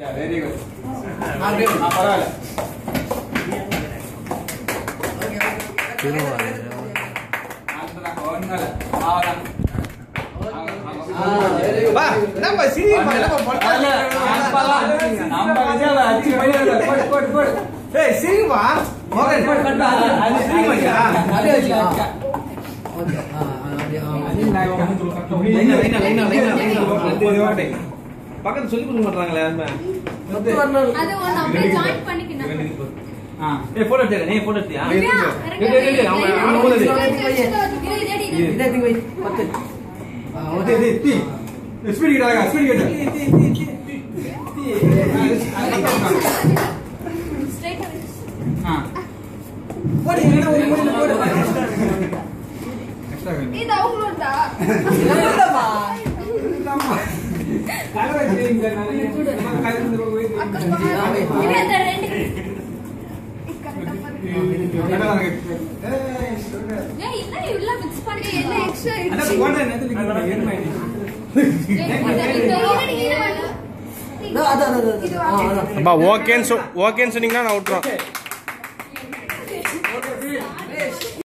Very good பரவாயில்ல அடுத்ததான், ஒண்ணும் இல்ல. அவ்வளவுதான். பா என்னப்பா சிரிப்பா என்னப்பா அல்ல, நம்பலாம். நம்ம விஜயாவை அடிச்சு வெளியே போடு, போடு, போடு. ஏய் சிரிப்பா மோகன் அது சிரிப்பாங்க அதே வச்சு அடிச்சா. லைனா லைனா லைனா லைனா லைனா பக்கத்துல சொல்லி கொடுக்க மாட்டாங்களே யாருமே அது ஒண்ணு அப்படியே ஜாயின் பண்ணிக்கணும் ஆ. ஏய் போட்டோ எடுத்து நீ போட்டோ எடுத்தியா திவ்யா, டேய், டேய், டேய், அவன் அவன் போல இருக்கு. இது, இது, இது, இது. ஓகே, டேய், டீ. ஸ்பீட் கிட்டாங்க ஸ்பீட் கிட்ட Straight ஆ வை. ஆ இது அவங்களோடதா? அக்கா, இது அந்த ரெண்டு. இது correct ஆ பாரு. ஏய், என்ன இவ்வளவு mix பண்ணி என்ன extra ஆயிடுச்சு? ஏய், இந்த- இந்த already இது வேணும். இது வாங்க. அப்பா ஓகேன்னு சொ ஓகேன்னு சொன்னீங்கன்னா நான் விட்டுறோம்